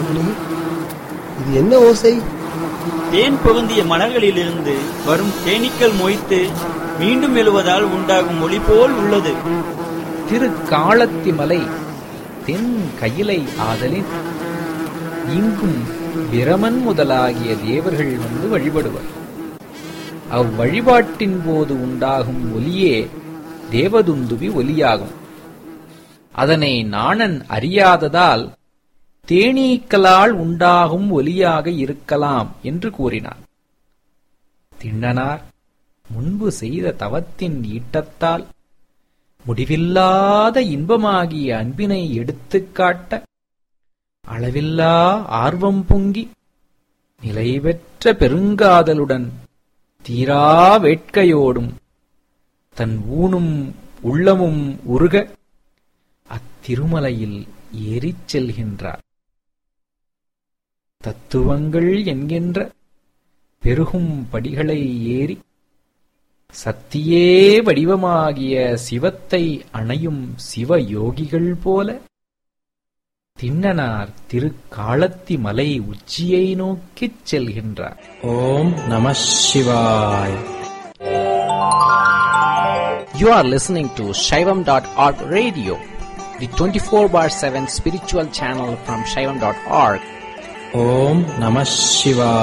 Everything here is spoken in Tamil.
மகளே இது என்ன ஓசை தேன் பொருந்திய மலர்களிலிருந்து வரும் தேனீக்கள் மொய்த்து மீண்டும் எழுவதால் உண்டாகும் ஒளி போல் உள்ளது திரு காளத்தி மலை தென் கயிலை ஆதலின் இங்கும் பிரமன் முதலாகிய தேவர்கள் வந்து வழிபடுவர் அவ்வழிபாட்டின் போது உண்டாகும் ஒலியே தேவதுந்துபி ஒலியாகும் அதனை நாணன் அறியாததால் தேனீக்களால் உண்டாகும் ஒலியாக இருக்கலாம் என்று கூறினார் திண்ணனார் முன்பு செய்த தவத்தின் ஈட்டத்தால் முடிவில்லாத இன்பமாகிய அன்பினை எடுத்துக் காட்ட அளவில்லா ஆர்வம் பொங்கி நிலைபெற்ற பெருங்காதலுடன் தீரா வேட்கையோடும் தன் ஊனும் உள்ளமும் உருக அத்திருமலையில் ஏறிச் செல்கின்றார் தத்துவங்கள் என்கின்ற பெருகும் படிகளை ஏறி சத்தியே வடிவமாகிய சிவத்தை அணையும் சிவயோகிகள் போல திண்ணனார் திருக்காலத்தி மலை உச்சியை நோக்கிச் செல்கின்றார் ஓம் நம சிவாய் You are listening to Shaivam.org radio, the 24 bar 7 spiritual channel from Shaivam.org. ஓம் நம சிவாய்